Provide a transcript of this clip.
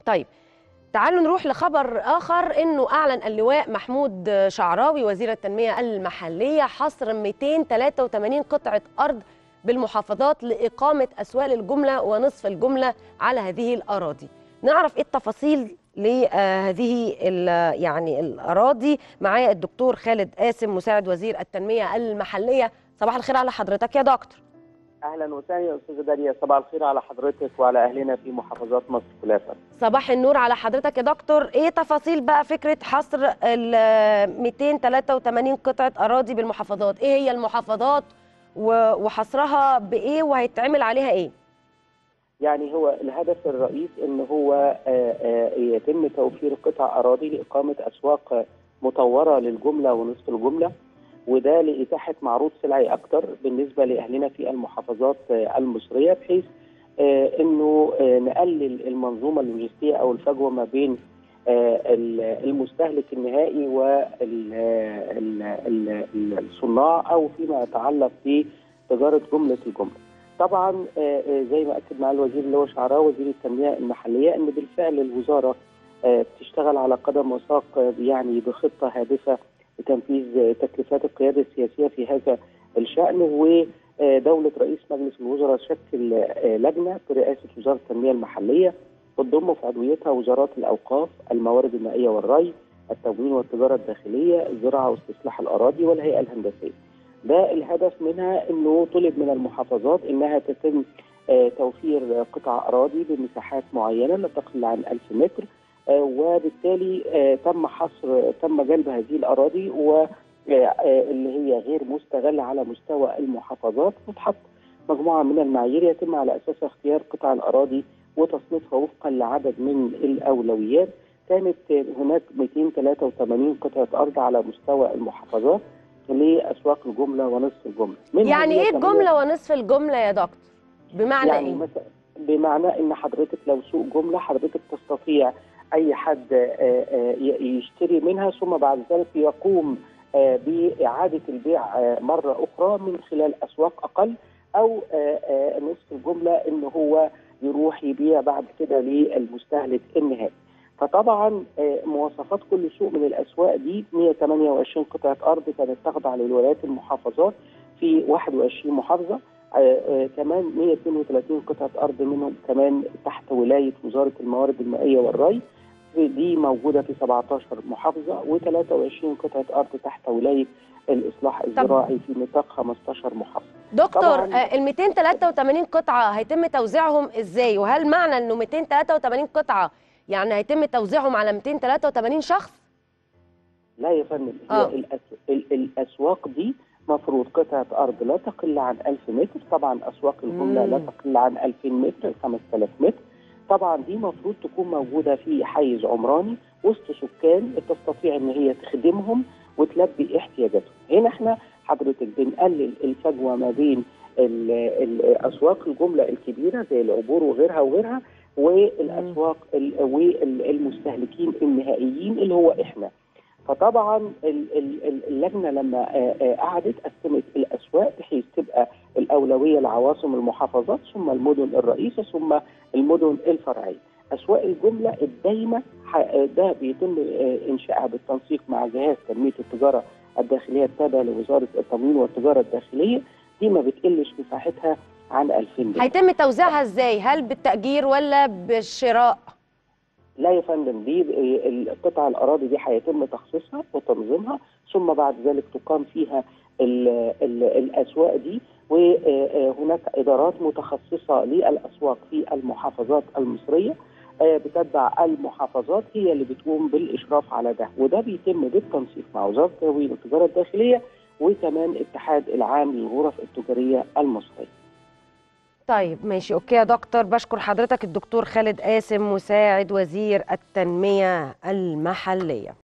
طيب تعالوا نروح لخبر آخر إنه أعلن اللواء محمود شعراوي وزير التنمية المحلية حصر 283 قطعة أرض بالمحافظات لإقامة أسواق الجملة ونصف الجملة على هذه الأراضي نعرف إيه التفاصيل لهذه يعني الأراضي معايا الدكتور خالد قاسم مساعد وزير التنمية المحلية صباح الخير على حضرتك يا دكتور اهلا وسهلا يا استاذه داليا صباح الخير على حضرتك وعلى اهلنا في محافظات مصر كلها صباح النور على حضرتك يا دكتور ايه تفاصيل بقى فكره حصر ال 283 قطعه اراضي بالمحافظات ايه هي المحافظات وحصرها بايه وهيتعمل عليها ايه يعني هو الهدف الرئيس ان هو يتم توفير قطع اراضي لاقامه اسواق مطوره للجمله ونصف الجمله وده لإتاحة معروض سلعي أكتر بالنسبة لأهلنا في المحافظات المصرية بحيث أنه نقلل المنظومة اللوجستية أو الفجوة ما بين المستهلك النهائي والصناع أو فيما يتعلق بتجارة جملة الجملة. طبعا زي ما أكد معالي الوزير اللي هو شعراوي وزير التنمية المحلية أن بالفعل الوزارة بتشتغل على قدم وساق يعني بخطة هادفة لتنفيذ تكليفات القياده السياسيه في هذا الشان ودوله رئيس مجلس الوزراء شكل لجنه برئاسه وزاره التنميه المحليه تضم في عضويتها وزارات الاوقاف، الموارد المائيه والري، التموين والتجاره الداخليه، الزراعه واستصلاح الاراضي والهيئه الهندسيه. ده الهدف منها انه طلب من المحافظات انها تتم توفير قطع اراضي بمساحات معينه لا تقل عن 1000 متر وبالتالي تم حصر تم جلب هذه الاراضي واللي هي غير مستغله على مستوى المحافظات وتحط مجموعه من المعايير يتم على اساسها اختيار قطع الاراضي وتصنيفها وفقا لعدد من الاولويات كانت هناك 283 قطعه ارض على مستوى المحافظات لاسواق الجمله ونصف الجمله يعني ايه الجمله ونصف الجمله يا دكتور بمعنى يعني ايه مثلا بمعنى ان حضرتك لو سوق جمله حضرتك تستطيع اي حد يشتري منها ثم بعد ذلك يقوم باعاده البيع مره اخرى من خلال اسواق اقل او نصف الجمله ان هو يروح يبيع بعد كده للمستهلك النهائي. فطبعا مواصفات كل سوق من الاسواق دي 128 قطعه ارض كانت تخضع للولايات المحافظات في 21 محافظه آه آه كمان 132 قطعة أرض منهم كمان تحت ولاية وزارة الموارد المائية والري دي موجودة في 17 محافظة و23 قطعة أرض تحت ولاية الإصلاح الزراعي في نطاق 15 محافظة دكتور ال 283 قطعة هيتم توزيعهم إزاي وهل معنى إنه 283 قطعة يعني هيتم توزيعهم على 283 شخص؟ لا يا فندم هي الأس... الأسواق دي مفروض قطعة أرض لا تقل عن 1000 متر طبعا أسواق الجملة لا تقل عن 2000 متر 5000 متر طبعا دي مفروض تكون موجودة في حيز عمراني وسط سكان تستطيع ان هي تخدمهم وتلبي احتياجاتهم هنا احنا حضرتك بنقلل الفجوة ما بين الأسواق الجملة الكبيرة زي العبور وغيرها وغيرها والأسواق والمستهلكين النهائيين اللي هو احنا فطبعا اللجنه لما قعدت قسمت الاسواق بحيث تبقى الاولويه لعواصم المحافظات ثم المدن الرئيسه ثم المدن الفرعيه. اسواق الجمله الدايمه ده بيتم انشائها بالتنسيق مع جهاز تنميه التجاره الداخليه التابع لوزاره التموين والتجاره الداخليه دي ما بتقلش مساحتها عن 2000 متر. هيتم توزيعها ازاي؟ هل بالتاجير ولا بالشراء؟ لا يا فندم دي قطع الاراضي دي هيتم تخصيصها وتنظيمها ثم بعد ذلك تقام فيها ال ال الاسواق دي وهناك ادارات متخصصه للاسواق في المحافظات المصريه بتتبع المحافظات هي اللي بتقوم بالاشراف على ده وده بيتم بالتنسيق مع وزاره التموين والتجاره الداخليه وكمان الاتحاد العام للغرف التجاريه المصريه. طيب ماشي اوكي يا دكتور بشكر حضرتك الدكتور خالد قاسم مساعد وزير التنميه المحليه